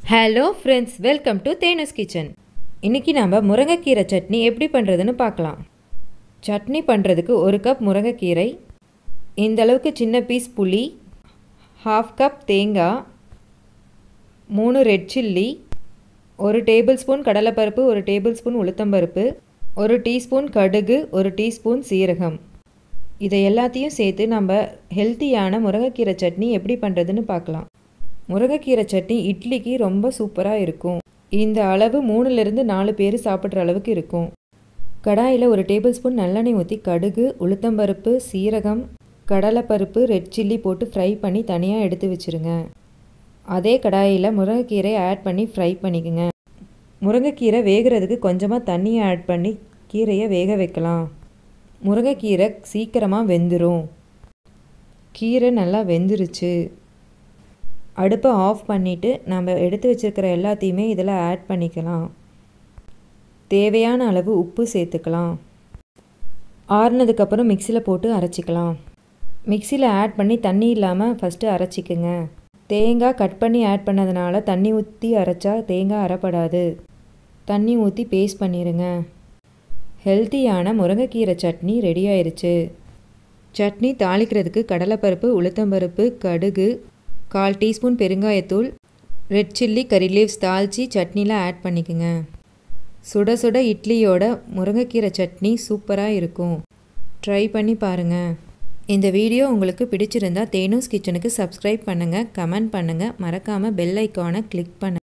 hello friends welcome to Thenu's kitchen இன்றைக்கி நம்ம முருங்கைக்கீரை சட்னி எப்படி பண்ணுறதுன்னு பார்க்கலாம் சட்னி பண்ணுறதுக்கு ஒரு கப் முருங்கைக்கீரை இந்த அளவுக்கு சின்ன பீஸ் புளி ஹாஃப் கப் தேங்காய் மூணு ரெட் சில்லி ஒரு டேபிள் ஸ்பூன் கடலைப்பருப்பு ஒரு டேபிள் ஸ்பூன் உளுத்தம்பருப்பு ஒரு டீஸ்பூன் கடுகு ஒரு டீஸ்பூன் சீரகம் இதை எல்லாத்தையும் சேர்த்து நம்ம ஹெல்த்தியான முருங்கைக்கீரை சட்னி எப்படி பண்ணுறதுன்னு பார்க்கலாம் முருங்கைக்கீரை சட்னி இட்லிக்கு ரொம்ப சூப்பராக இருக்கும் இந்த அளவு மூணுலேருந்து நாலு பேர் சாப்பிட்ற அளவுக்கு இருக்கும் கடாயில் ஒரு டேபிள் ஸ்பூன் நல்லெண்ணெய் ஊற்றி கடுகு உளுத்தம்பருப்பு சீரகம் கடலைப்பருப்பு ரெட் சில்லி போட்டு ஃப்ரை பண்ணி தனியாக எடுத்து வச்சுருங்க அதே கடாயில் முருங்கைக்கீரை ஆட் பண்ணி ஃப்ரை பண்ணிக்கோங்க முருங்கைக்கீரை வேகிறதுக்கு கொஞ்சமாக தண்ணியை ஆட் பண்ணி கீரையை வேக வைக்கலாம் முருங்கைக்கீரை சீக்கிரமாக வெந்துடும் கீரை நல்லா வெந்துருச்சு அடுப்பை ஆஃப் பண்ணிவிட்டு நம்ம எடுத்து வச்சுருக்கிற எல்லாத்தையுமே இதில் ஆட் பண்ணிக்கலாம் தேவையான அளவு உப்பு சேர்த்துக்கலாம் ஆறுனதுக்கப்புறம் மிக்சியில் போட்டு அரைச்சிக்கலாம் மிக்சியில் ஆட் பண்ணி தண்ணி இல்லாமல் ஃபஸ்ட்டு அரைச்சிக்குங்க தேங்காய் கட் பண்ணி ஆட் பண்ணதுனால தண்ணி ஊற்றி அரைச்சா தேங்காய் அரைப்படாது தண்ணி ஊற்றி பேஸ்ட் பண்ணிடுங்க ஹெல்த்தியான முருங்கைக்கீரை சட்னி ரெடி ஆயிருச்சு சட்னி தாளிக்கிறதுக்கு கடலைப்பருப்பு உளுத்தம்பருப்பு கடுகு கால் டீஸ்பூன் பெருங்காயத்தூள் ரெட் சில்லி கறி லீவ்ஸ் தாளித்து சட்னியில் ஆட் பண்ணிக்கோங்க சுட சுட இட்லியோட முருங்கைக்கீரை சட்னி சூப்பராக இருக்கும் ட்ரை பண்ணி பாருங்கள் இந்த வீடியோ உங்களுக்கு பிடிச்சிருந்தா தேனூஸ் கிச்சனுக்கு சப்ஸ்கிரைப் பண்ணுங்கள் கமெண்ட் பண்ணுங்கள் மறக்காமல் பெல் ஐக்கானை கிளிக் பண்ணுங்கள்